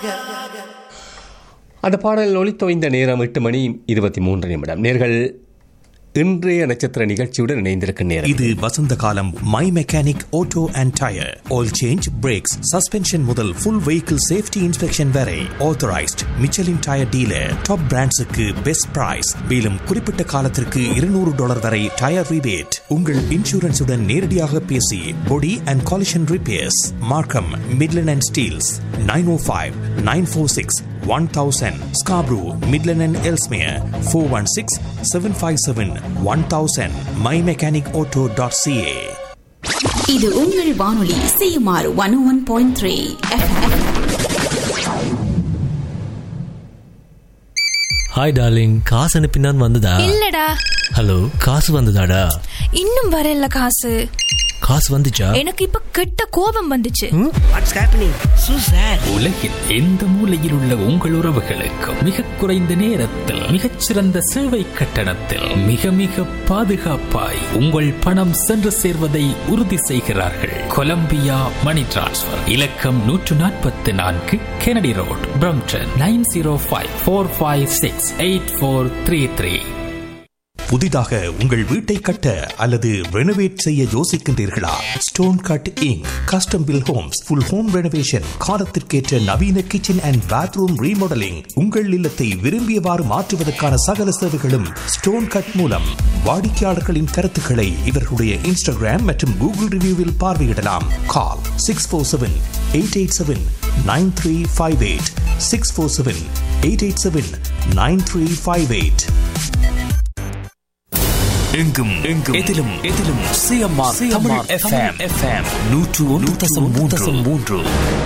அந்த பாடல் ஒளித்தோய்ந்த நேரம் எட்டு மணி இருபத்தி மூன்று நிமிடம் நேர்கள் இன்றைய நட்சத்திர நிகழ்ச்சியுடன் இணைந்திருக்கும் நேரம் இது வசந்த காலம் my mechanic auto and tyre oil change brakes suspension முதல் ஃபுல் வெஹிக்கிள் சேஃப்டி இன்ஸ்பெக்ஷன் வரை authorised Michelin tyre dealer top பிராண்ட்ஸுக்கு பெஸ்ட் பிரைஸ் மேலும் குறிப்பிட்ட காலத்திற்கு இருநூறு டாலர் வரை டயர் ரிபேட் உங்கள் இன்சூரன்ஸுடன் நேரடியாக பேசி body and collision repairs Markham Midland and Steeles nine O five nine four six one thousand Scarborough Midland and Ellesmere four one six seven five seven one thousand my mechanic auto dot CA இது உங்கள் வானொலி CMR one one point three hi darling காசு அனுப்பினான் வந்ததா இல்லடா hello காசு வந்ததாடா இன்னும் வரல காசு காசு வந்துச்சா எனக்கு இப்ப கெட்ட கோபம் வந்துச்சு வாட்ஸ் ஹேப்பனிங் சூசர் உலகில் எந்த மூலையில் உள்ள உங்கள் உறவுகளுக்கும் மிக குறைந்த நேரத்தில் மிகச்சிறந்த சேவை கட்டணத்தில் மிக மிக பாதுகாப்பாய் உங்கள் பணம் சென்று சேர்வதை உறுதி செய்கிறார்கள் கொலம்பியா மணி டிரான்ஸ்ஃபர் இலக்கம் நூற்று நாற்பத்தி நான்கு Kennedy road Brampton nine zero five four five six eight four three three புதிதாக உங்கள் வீட்டை கட்ட அல்லது ரெனோவேட் செய்ய யோசிக்கின்றீர்களா Stone Cut Inc custom build homes full home renovation காலத்திற்கேற்ற நவீன கிச்சன் அண்ட் பாத்ரூம் ரீமாடலிங் உங்கள் இல்லத்தை விரும்பியவாறு மாற்றுவதற்கான சகல சேவைகளும் ஸ்டோன் கட் மூலம் வாடிக்கையாளர்களின் கருத்துக்களை இவர்களுடைய இன்ஸ்டாகிராம் மற்றும் கூகுள் ரிவ்யூவில் பார்வையிடலாம் call six four seven eight eight seven nine three five eight six four seven eight eight seven nine three five eight எங்கும் எங்கும் எதிலும் எதிலும் சிஎம்ஆர் தமிழ் எஃப்எம் எஃப்எம் நூற்று ஒன்று தசம் மூன்று மூன்று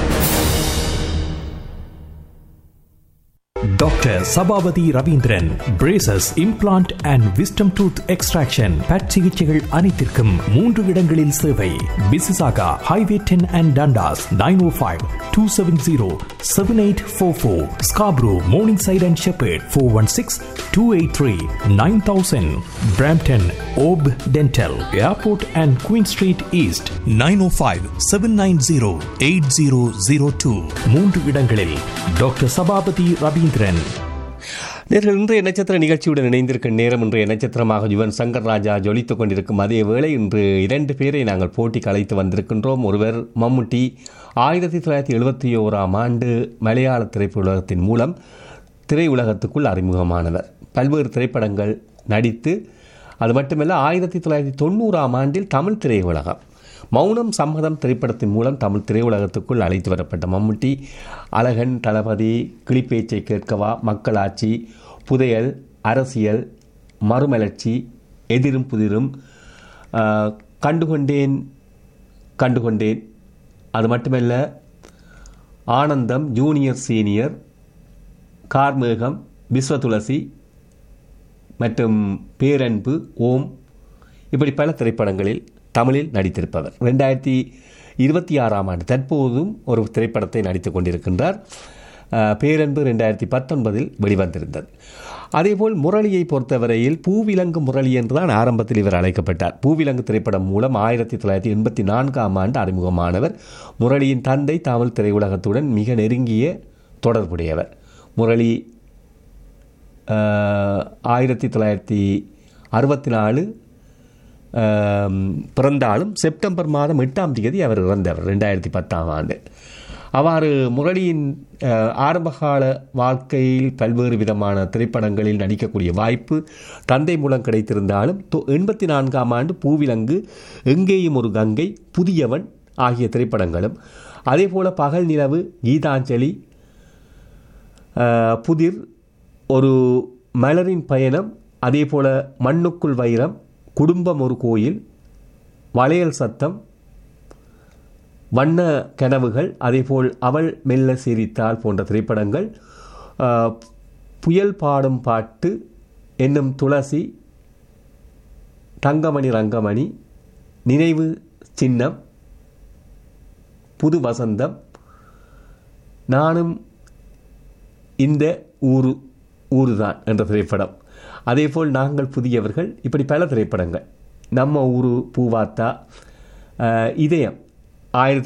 doctor Sabapathy Ravindran braces implant and wisdom tooth extraction பட் சிகிச்சைகள் அனைத்திற்கும் மூன்று இடங்களில் சேவை Mississauga highway ten and Dundas nine O five two seven zero seven eight four four Scarborough morningside and Sheppard four one six two eight three nine thousand Brampton ஓப் dental airport and Queen Street East nine O five seven nine zero eight zero zero two மூன்று இடங்களில் doctor Sabapathy Ravindran நேர்கள் இன்றைய நட்சத்திர நிகழ்ச்சியுடன் இணைந்திருக்கும் நேரம் இன்றைய நட்சத்திரமாக யுவன் சங்கர் ராஜா ஜொலித்துக் கொண்டிருக்கும் அதே வேளை இன்று இரண்டு பேரை நாங்கள் போட்டிக்கு அழைத்து வந்திருக்கின்றோம் ஒருவர் மம்முட்டி ஆயிரத்தி தொள்ளாயிரத்தி எழுபத்தி ஓராம் ஆண்டு மலையாள திரைப்படத்தின் மூலம் திரையுலகத்துக்குள் அறிமுகமானவர் பல்வேறு திரைப்படங்கள் நடித்து அது மட்டுமல்ல ஆயிரத்தி தொள்ளாயிரத்தி தொண்ணூறாம் ஆண்டில் தமிழ் திரையுலகம் மௌனம் சம்மதம் திரைப்படத்தின் மூலம் தமிழ் திரையுலகத்துக்குள் அழைத்து வரப்பட்ட மம்முட்டி அழகன் தளபதி கிளிப்பேச்சை கேட்கவா மக்களாட்சி புதையல் அரசியல் மறுமலர்ச்சி எதிரும் புதிரும் ஆஹ், கண்டுகொண்டேன் கண்டுகொண்டேன் அது மட்டுமல்ல ஆனந்தம் ஜூனியர் சீனியர் கார்மேகம் விஸ்வதுளசி மற்றும் பேரன்பு ஓம் இப்படி பல திரைப்படங்களில் தமிழில் நடித்திருப்பவர் ரெண்டாயிரத்தி இருபத்தி ஆறாம் ஆண்டு தற்போதும் ஒரு திரைப்படத்தை நடித்துக் கொண்டிருக்கின்றார் அஹ், பேரன்பு ரெண்டாயிரத்தி பத்தொன்பதில் வெளிவந்திருந்தது அதேபோல் முரளியை பொறுத்தவரையில் பூவிலங்கு முரளி என்றுதான் ஆரம்பத்தில் இவர் அழைக்கப்பட்டார் பூவிலங்கு திரைப்படம் மூலம் ஆயிரத்தி தொள்ளாயிரத்தி எண்பத்தி நான்காம் ஆண்டு அறிமுகமானவர் முரளியின் தந்தை தமிழ் திரையுலகத்துடன் மிக நெருங்கிய தொடர்புடையவர் முரளி ஆஹ், ஆயிரத்தி தொள்ளாயிரத்தி அறுபத்தி நாலு ஆம், பிறந்தாலும் செப்டம்பர் மாதம் எட்டாம் தேதி அவர் இறந்தவர் ரெண்டாயிரத்தி பத்தாம் ஆண்டு அவ்வாறு முரளியின் ஆஹ், ஆரம்பகால வாழ்க்கையில் பல்வேறு விதமான திரைப்படங்களில் நடிக்கக்கூடிய வாய்ப்பு தந்தை மூலம் கிடைத்திருந்தாலும் தொ- எண்பத்தி நான்காம் ஆண்டு பூவிலங்கு எங்கேயும் ஒரு கங்கை புதியவன் ஆகிய திரைப்படங்களும் அதேபோல பகல் நிலவு கீதாஞ்சலி ஆஹ், புதிர் ஒரு மலரின் பயணம் அதே போல மண்ணுக்குள் வைரம் குடும்பம் ஒரு கோயில் வளையல் சத்தம் வண்ண கனவுகள் அதேபோல் அவள் மெல்ல சிரித்தாள் போன்ற திரைப்படங்கள் ஆஹ், புயல் பாடும் பாட்டு என்னும் துளசி தங்கமணி ரங்கமணி நினைவு சின்னம் புது வசந்தம் நானும் இந்த ஊரு ஊருதான் என்ற திரைப்படம் அதேபோல் நாங்கள் புதியவர்கள் இப்படி பல திரைப்படங்கள் நம்ம ஊரு பூவாத்தா அஹ், இதயம் ஆயிரத்தி